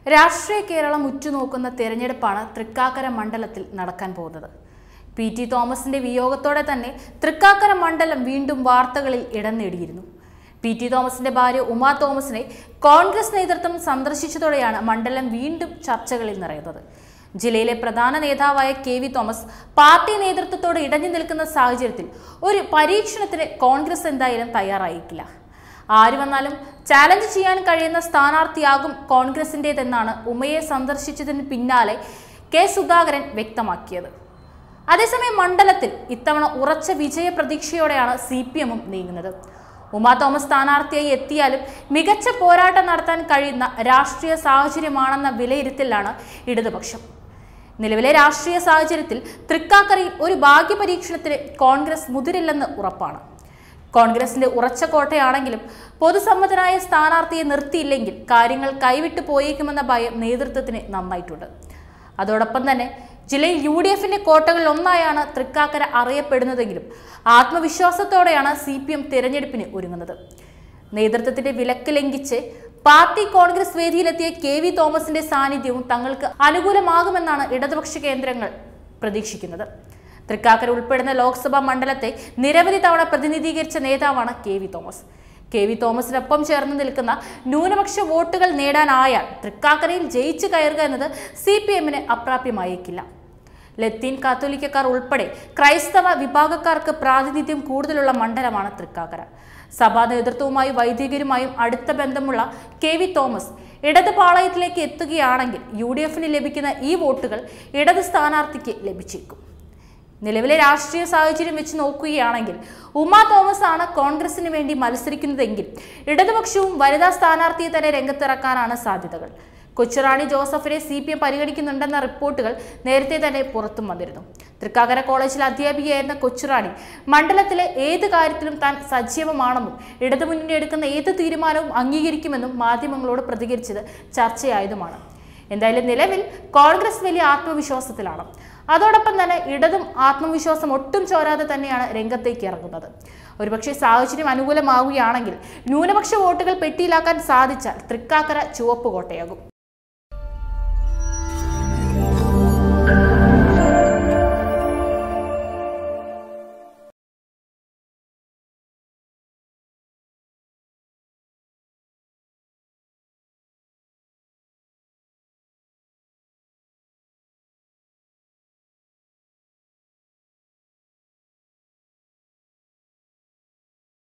രാഷ്ട്രീയ കേരളം ഉറ്റുനോക്കുന്ന തെരഞ്ഞെടുപ്പാണ് തൃക്കാക്കര മണ്ഡലത്തിൽ നടക്കാൻ പോകുന്നത് പി ടി തോമസിന്റെ വിയോഗത്തോടെ തന്നെ തൃക്കാക്കര മണ്ഡലം വീണ്ടും വാർത്തകളിൽ ഇടം നേടിയിരുന്നു പി ടി തോമസിന്റെ ഭാര്യ ഉമാ തോമസിനെ കോൺഗ്രസ് നേതൃത്വം സന്ദർശിച്ചതോടെയാണ് മണ്ഡലം വീണ്ടും ചർച്ചകളിൽ നിറയുന്നത് ജില്ലയിലെ പ്രധാന നേതാവായ കെ വി തോമസ് പാർട്ടി നേതൃത്വത്തോട് ഇടഞ്ഞു നിൽക്കുന്ന സാഹചര്യത്തിൽ ഒരു പരീക്ഷണത്തിന് കോൺഗ്രസ് എന്തായാലും തയ്യാറായിട്ടില്ല ആര് വന്നാലും ചാലഞ്ച് ചെയ്യാൻ കഴിയുന്ന സ്ഥാനാർത്ഥിയാകും കോൺഗ്രസിൻ്റെതെന്നാണ് ഉമയെ സന്ദർശിച്ചതിന് പിന്നാലെ കെ സുധാകരൻ വ്യക്തമാക്കിയത് അതേസമയം മണ്ഡലത്തിൽ ഇത്തവണ ഉറച്ച വിജയ പ്രതീക്ഷയോടെയാണ് സി പി എമ്മും നീങ്ങുന്നത് ഉമാ തോമസ് സ്ഥാനാർത്ഥിയായി എത്തിയാലും മികച്ച പോരാട്ടം നടത്താൻ കഴിയുന്ന രാഷ്ട്രീയ സാഹചര്യമാണെന്ന വിലയിരുത്തലാണ് ഇടതുപക്ഷം നിലവിലെ രാഷ്ട്രീയ സാഹചര്യത്തിൽ തൃക്കാക്കരയിൽ ഒരു ഭാഗ്യ പരീക്ഷണത്തിന് കോൺഗ്രസ് മുതിരില്ലെന്ന് ഉറപ്പാണ് കോൺഗ്രസിന്റെ ഉറച്ച കോട്ടയാണെങ്കിലും പൊതുസമ്മതനായ സ്ഥാനാർത്ഥിയെ നിർത്തിയില്ലെങ്കിൽ കാര്യങ്ങൾ കൈവിട്ടു പോയേക്കുമെന്ന ഭയം നേതൃത്വത്തിന് നന്നായിട്ടുണ്ട് അതോടൊപ്പം തന്നെ ജില്ലയിൽ യു ഡി എഫിന്റെ കോട്ടകളിൽ ഒന്നായാണ് തൃക്കാക്കര അറിയപ്പെടുന്നതെങ്കിലും ആത്മവിശ്വാസത്തോടെയാണ് സി പി എം തിരഞ്ഞെടുപ്പിന് ഒരുങ്ങുന്നത് നേതൃത്വത്തിന്റെ വിലക്ക് ലംഘിച്ച് പാർട്ടി കോൺഗ്രസ് വേദിയിലെത്തിയ കെ വി തോമസിന്റെ സാന്നിധ്യവും തങ്ങൾക്ക് അനുകൂലമാകുമെന്നാണ് ഇടതുപക്ഷ കേന്ദ്രങ്ങൾ പ്രതീക്ഷിക്കുന്നത് തൃക്കാക്കര ഉൾപ്പെടുന്ന ലോക്സഭാ മണ്ഡലത്തെ നിരവധി തവണ പ്രതിനിധീകരിച്ച നേതാവാണ് K V Thomas K V തോമസിനൊപ്പം ചേർന്ന് നിൽക്കുന്ന ന്യൂനപക്ഷ വോട്ടുകൾ നേടാനായാൽ തൃക്കാക്കരയിൽ ജയിച്ചു കയറുക എന്നത് സി പി എമ്മിന് അപ്രാപ്യമായേക്കില്ല ലത്തീൻ കാത്തോലിക്കക്കാർ ഉൾപ്പെടെ ക്രൈസ്തവ വിഭാഗക്കാർക്ക് പ്രാതിനിധ്യം കൂടുതലുള്ള മണ്ഡലമാണ് തൃക്കാക്കര സഭാ നേതൃത്വവുമായി വൈദികരുമായും അടുത്ത ബന്ധമുള്ള കെ വി തോമസ് ഇടത് പാളയത്തിലേക്ക് എത്തുകയാണെങ്കിൽ യു ഡി എഫിന് ലഭിക്കുന്ന ഈ വോട്ടുകൾ ഇടത് സ്ഥാനാർത്ഥിക്ക് ലഭിച്ചേക്കും നിലവിലെ രാഷ്ട്രീയ സാഹചര്യം വെച്ച് നോക്കുകയാണെങ്കിൽ ഉമാ തോമസ് ആണ് കോൺഗ്രസിന് വേണ്ടി മത്സരിക്കുന്നതെങ്കിൽ ഇടതുപക്ഷവും വനിതാ സ്ഥാനാർത്ഥിയെ തന്നെ രംഗത്തിറക്കാനാണ് സാധ്യതകൾ കൊച്ചുറാണി ജോസഫിനെ സി പി എം പരിഗണിക്കുന്നുണ്ടെന്ന റിപ്പോർട്ടുകൾ നേരത്തെ തന്നെ പുറത്തും വന്നിരുന്നു തൃക്കാക്കര കോളേജിൽ അധ്യാപികയായിരുന്ന കൊച്ചുറാണി മണ്ഡലത്തിലെ ഏത് കാര്യത്തിലും താൻ സജീവമാണെന്നും ഇടതുമുന്നണി എടുക്കുന്ന ഏത് തീരുമാനവും അംഗീകരിക്കുമെന്നും മാധ്യമങ്ങളോട് പ്രതികരിച്ചത് ചർച്ചയായതുമാണ് എന്തായാലും നിലവിൽ കോൺഗ്രസ് വലിയ ആത്മവിശ്വാസത്തിലാണ് അതോടൊപ്പം തന്നെ ഇടതും ആത്മവിശ്വാസം ഒട്ടും ചോരാതെ തന്നെയാണ് രംഗത്തേക്ക് ഇറങ്ങുന്നത് ഒരുപക്ഷെ സാഹചര്യം അനുകൂലമാവുകയാണെങ്കിൽ ന്യൂനപക്ഷ വോട്ടുകൾ പെട്ടിയിലാക്കാൻ സാധിച്ചാൽ തൃക്കാക്കര ചുവപ്പ് കോട്ടയാകും